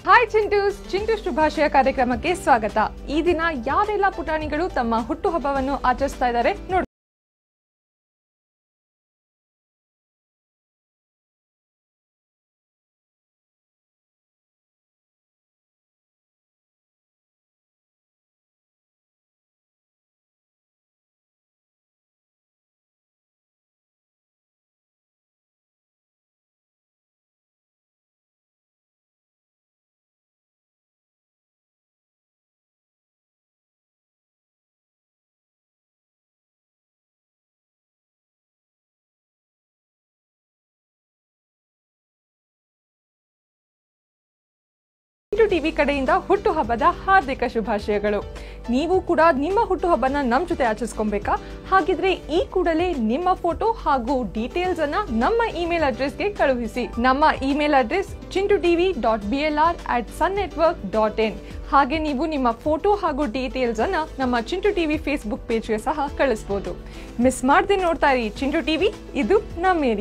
hi ಚಿಂಟೂಸ್ Chintu ಶುಭಾಶಯ ಕಾರ್ಯಕ್ರಮಕ್ಕೆ ಸ್ವಾಗತ ಈ ದಿನ ಯಾವೆಲ್ಲ ಪುಟಾಣಿಗಳು ತಮ್ಮ ಹುಟ್ಟುಹಬ್ಬವನ್ನು ಆಚರಿಸ್ತಾ ಇದ್ದಾರೆ ನೋಡಿ ಚಿಂಟು ಟಿವಿ ಕಡೆಯಿಂದ ಹುಟ್ಟುಹಬ್ಬದ ಹಾರ್ದಿಕ ಶುಭಾಶಯಗಳು ನೀವು ಕೂಡ ನಿಮ್ಮ ಹುಟ್ಟುಹಬ್ಬನ ನಮ್ಮ ಜೊತೆ ಆಚರಿಸ್ಕೊಬೇಕಾ ಹಾಗಿದ್ರೆ ಈ ಕೂಡಲೇ ನಿಮ್ಮ ಫೋಟೋ ಹಾಗೂ ಡೀಟೇಲ್ಸ್ ಅನ್ನ ನಮ್ಮ ಇಮೇಲ್ ಅಡ್ರೆಸ್ಗೆ ಕಳುಹಿಸಿ ನಮ್ಮ email address Chintu TV dot B L R at Sun network dot in ಹಾಗೆ ನೀವು ನಿಮ್ಮ ಫೋಟೋ ಹಾಗೂ ಡೀಟೇಲ್ಸ್ ಅನ್ನ ನಮ್ಮ ಚಿಂಟು ಟಿವಿ ಫೇಸ್ಬುಕ್ ಪೇಜ್ಗೆ ಸಹ ಕಳಿಸ್ಬೋದು ಮಿಸ್ ಮಾಡದೆ ನೋಡ್ತಾ ಇರಿ ಚಿಂಟು ಟಿವಿ ಇದು ನಮ್ಮ